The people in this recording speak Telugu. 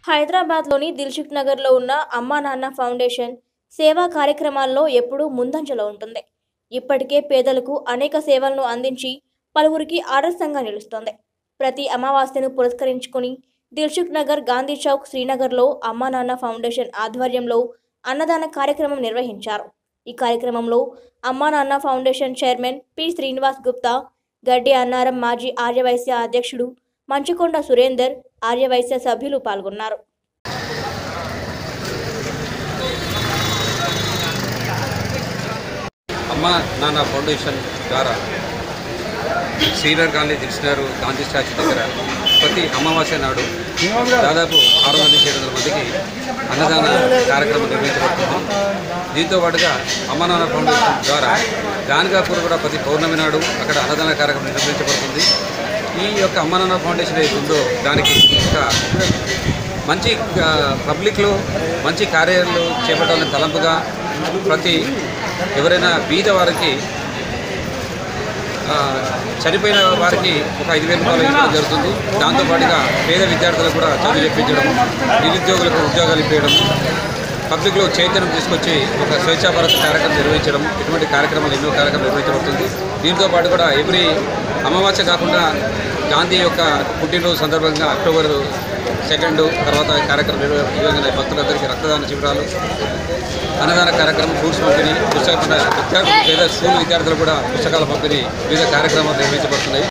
హైదరాబాద్లోని దిల్సుఖ్ నగర్లో ఉన్న అమ్మా నాన్న ఫౌండేషన్ సేవా కార్యక్రమాల్లో ఎప్పుడూ ముందంజలో ఉంటుంది ఇప్పటికే పేదలకు అనేక సేవలను అందించి పలువురికి ఆదర్శంగా నిలుస్తోంది ప్రతి అమావాస్యను పురస్కరించుకుని దిల్సుఖ్ నగర్ గాంధీ చౌక్ శ్రీనగర్లో అమ్మా నాన్న ఫౌండేషన్ ఆధ్వర్యంలో అన్నదాన కార్యక్రమం నిర్వహించారు ఈ కార్యక్రమంలో Amma Nanna foundation chairman P Srinivas Gupta Gaddi Annaram మాజీ ఆర్యవైశ్య అధ్యక్షుడు మంచుకొండ సురేందర్ ఆర్యవైశ్య సభ్యులు పాల్గొన్నారు అమ్మ నాన్న ఫౌండేషన్ ద్వారా శ్రీనగర్ గాంధీ దిల్సినారు గాంధీ స్టాచ్యూ దగ్గర ప్రతి అమావాస్య నాడు దాదాపు ఆరు వందల నుంచి ఏడు వందల మందికి అన్నదాన కార్యక్రమం నిర్వహించబడుతుంది దీంతో పాటుగా అమ్మ నాన్న ఫౌండేషన్ ద్వారా గానగాపూర్ కూడా ప్రతి పౌర్ణమి నాడు అక్కడ అన్నదాన కార్యక్రమం నిర్వహించబడుతుంది ఈ యొక్క అమ్మ నాన్న ఫౌండేషన్ ఏది ఉందో దానికి ఒక మంచి ఆ, పబ్లిక్లో మంచి కార్యాలు చేపట్టాలని తలంపుగా ప్రతి ఎవరైనా బీద వారికి ఆ, చనిపోయిన వారికి ఒక ఐదు వేల రూపాయలు ఇవ్వడం జరుగుతుంది దాంతోపాటుగా పేద విద్యార్థులకు కూడా చదువు చెప్పించడం నిరుద్యోగులకు ఉద్యోగాలు ఇప్పించడం పబ్లిక్లో చైతన్యం తీసుకొచ్చి ఒక స్వేచ్ఛా భారత్ కార్యక్రమం నిర్వహించడం ఇటువంటి కార్యక్రమాలు ఎన్నో కార్యక్రమాలు నిర్వహించబడుతుంది దీంతో పాటు కూడా ఎవ్రీ అమావాస్య కాకుండా గాంధీ యొక్క పుట్టినరోజు సందర్భంగా అక్టోబర్ సెకండ్ తర్వాత ఈ కార్యక్రమం నిర్వ- ఈ విధంగా భక్తులందరికీ రక్తదాన శిబిరాలు అన్నదాన కార్యక్రమం ఫ్రూట్స్ పంపిణీ పుస్తక విద్యార్థులు పేద స్కూల్ విద్యార్థులు కూడా పుస్తకాల పంపిణీ వివిధ కార్యక్రమాలు నిర్వహించబడుతున్నాయి